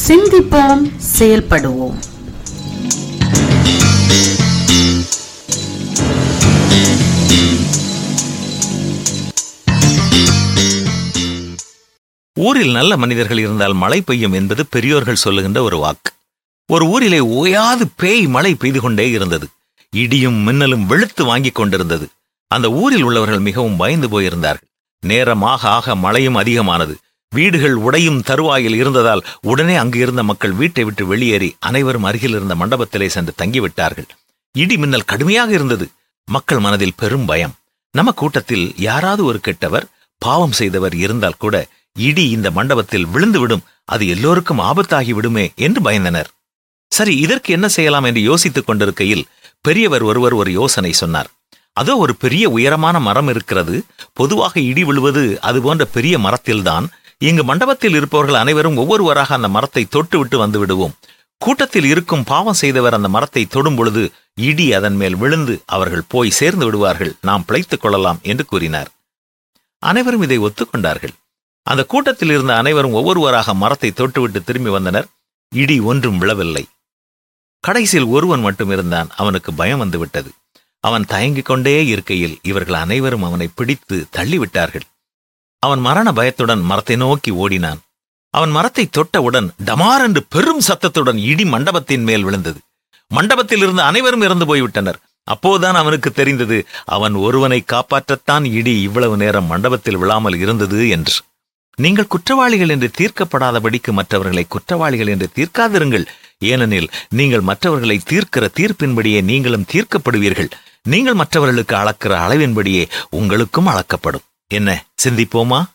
சிந்திப்போம் செயல்படுவோம் ஊரில் நல்ல மனிதர்கள் இருந்தால் மழை பெய்யும் என்பது பெரியோர்கள் சொல்லுகின்ற ஒரு வாக்கு ஒரு ஊரிலே ஓயாது பேய் மழை பெய்து கொண்டே இருந்தது இடியும் மின்னலும் வெளுத்து வாங்கிக் கொண்டிருந்தது அந்த ஊரில் உள்ளவர்கள் மிகவும் பயந்து போயிருந்தார்கள் நேரமாக ஆக மழையும் அதிகமானது வீடுகள் உடையும் தருவாயில் இருந்ததால் உடனே அங்கு இருந்த மக்கள் வீட்டை விட்டு வெளியேறி அனைவரும் அருகில் இருந்த மண்டபத்திலே சென்று தங்கிவிட்டார்கள் இடி மின்னல் கடுமையாக இருந்தது மக்கள் மனதில் பெரும் பயம் நம்ம கூட்டத்தில் யாராவது ஒரு கெட்டவர் பாவம் செய்தவர் இருந்தால் கூட இடி இந்த மண்டபத்தில் விழுந்து விடும் அது எல்லோருக்கும் ஆபத்தாகி விடுமே என்று பயந்தனர் சரி இதற்கு என்ன செய்யலாம் என்று யோசித்துக் கொண்டிருக்கையில் பெரியவர் ஒருவர் ஒரு யோசனை சொன்னார் அதோ ஒரு பெரிய உயரமான மரம் இருக்கிறது பொதுவாக இடி விழுவது அது போன்ற பெரிய மரத்தில்தான் இங்கு மண்டபத்தில் இருப்பவர்கள் அனைவரும் ஒவ்வொருவராக அந்த மரத்தை தொட்டு விட்டு வந்து விடுவோம் கூட்டத்தில் இருக்கும் பாவம் செய்தவர் அந்த மரத்தை தொடும் பொழுது இடி அதன் மேல் விழுந்து அவர்கள் போய் சேர்ந்து விடுவார்கள் நாம் பிழைத்துக் கொள்ளலாம் என்று கூறினார் அனைவரும் இதை ஒத்துக்கொண்டார்கள் அந்த கூட்டத்தில் இருந்த அனைவரும் ஒவ்வொருவராக மரத்தை தொட்டுவிட்டு திரும்பி வந்தனர் இடி ஒன்றும் விழவில்லை கடைசியில் ஒருவன் மட்டும் இருந்தான் அவனுக்கு பயம் வந்துவிட்டது அவன் தயங்கிக் கொண்டே இருக்கையில் இவர்கள் அனைவரும் அவனை பிடித்து தள்ளிவிட்டார்கள் அவன் மரண பயத்துடன் மரத்தை நோக்கி ஓடினான் அவன் மரத்தை தொட்டவுடன் டமார் என்று பெரும் சத்தத்துடன் இடி மண்டபத்தின் மேல் விழுந்தது மண்டபத்தில் இருந்த அனைவரும் இறந்து போய்விட்டனர் அப்போதுதான் அவனுக்கு தெரிந்தது அவன் ஒருவனை காப்பாற்றத்தான் இடி இவ்வளவு நேரம் மண்டபத்தில் விழாமல் இருந்தது என்று நீங்கள் குற்றவாளிகள் என்று தீர்க்கப்படாதபடிக்கு மற்றவர்களை குற்றவாளிகள் என்று தீர்க்காதிருங்கள் ஏனெனில் நீங்கள் மற்றவர்களை தீர்க்கிற தீர்ப்பின்படியே நீங்களும் தீர்க்கப்படுவீர்கள் நீங்கள் மற்றவர்களுக்கு அளக்கிற அளவின்படியே உங்களுக்கும் அளக்கப்படும் என்ன சிந்திப்போமா